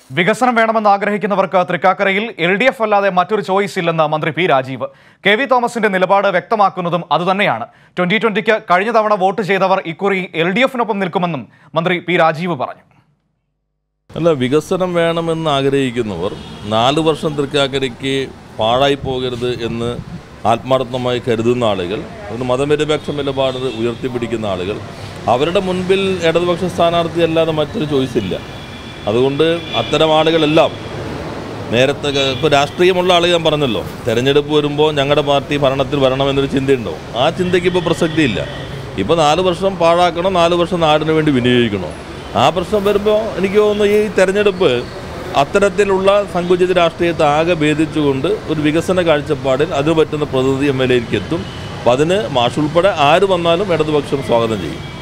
വികസനം വേണമെന്ന് ആഗ്രഹിക്കുന്നവർക്ക് തൃക്കാക്കരയിൽ എൽ ഡി എഫ് അല്ലാതെ മറ്റൊരു ചോയ്സ് ഇല്ലെന്ന് മന്ത്രി പി രാജീവ് കെ വി തോമസിന്റെ നിലപാട് വ്യക്തമാക്കുന്നതും അതുതന്നെയാണ് ട്വന്റി ട്വന്റിക്ക് കഴിഞ്ഞ തവണ വോട്ട് ചെയ്തവർ ഇക്കുറി എൽ ഡി എഫിനൊപ്പം നിൽക്കുമെന്നും മന്ത്രി പി രാജീവ് പറഞ്ഞു അല്ല വികസനം വേണമെന്ന് ആഗ്രഹിക്കുന്നവർ നാല് വർഷം തൃക്കാക്കരയ്ക്ക് പാഴായി പോകരുത് എന്ന് ആത്മാർത്ഥമായി കരുതുന്ന ആളുകൾ അതിന് മതനിരപേക്ഷ നിലപാട് ഉയർത്തിപ്പിടിക്കുന്ന ആളുകൾ അവരുടെ മുൻപിൽ ഇടതുപക്ഷ സ്ഥാനാർത്ഥി അല്ലാതെ മറ്റൊരു ചോയ്സ് ഇല്ല അതുകൊണ്ട് അത്തരം ആളുകളെല്ലാം നേരത്തെ ഇപ്പോൾ രാഷ്ട്രീയമുള്ള ആൾ ഞാൻ പറഞ്ഞല്ലോ തെരഞ്ഞെടുപ്പ് വരുമ്പോൾ ഞങ്ങളുടെ പാർട്ടി ഭരണത്തിൽ വരണമെന്നൊരു ചിന്തയുണ്ടോ ആ ചിന്തയ്ക്ക് ഇപ്പോൾ പ്രസക്തിയില്ല ഇപ്പോൾ നാല് വർഷം പാഴാക്കണോ നാല് വർഷം നാടിന് വേണ്ടി വിനിയോഗിക്കണോ ആ പ്രശ്നം വരുമ്പോൾ എനിക്ക് തോന്നുന്നു ഈ തെരഞ്ഞെടുപ്പ് അത്തരത്തിലുള്ള സങ്കുചിത രാഷ്ട്രീയത്തെ ആകെ ഭേദിച്ചുകൊണ്ട് ഒരു വികസന കാഴ്ചപ്പാടിൽ അതിന് പറ്റുന്ന പ്രതിനിധി എം എൽ എക്ക് എത്തും അപ്പം അതിന് മാഷുൾപ്പെടെ ആര് വന്നാലും ഇടതുപക്ഷം സ്വാഗതം ചെയ്യും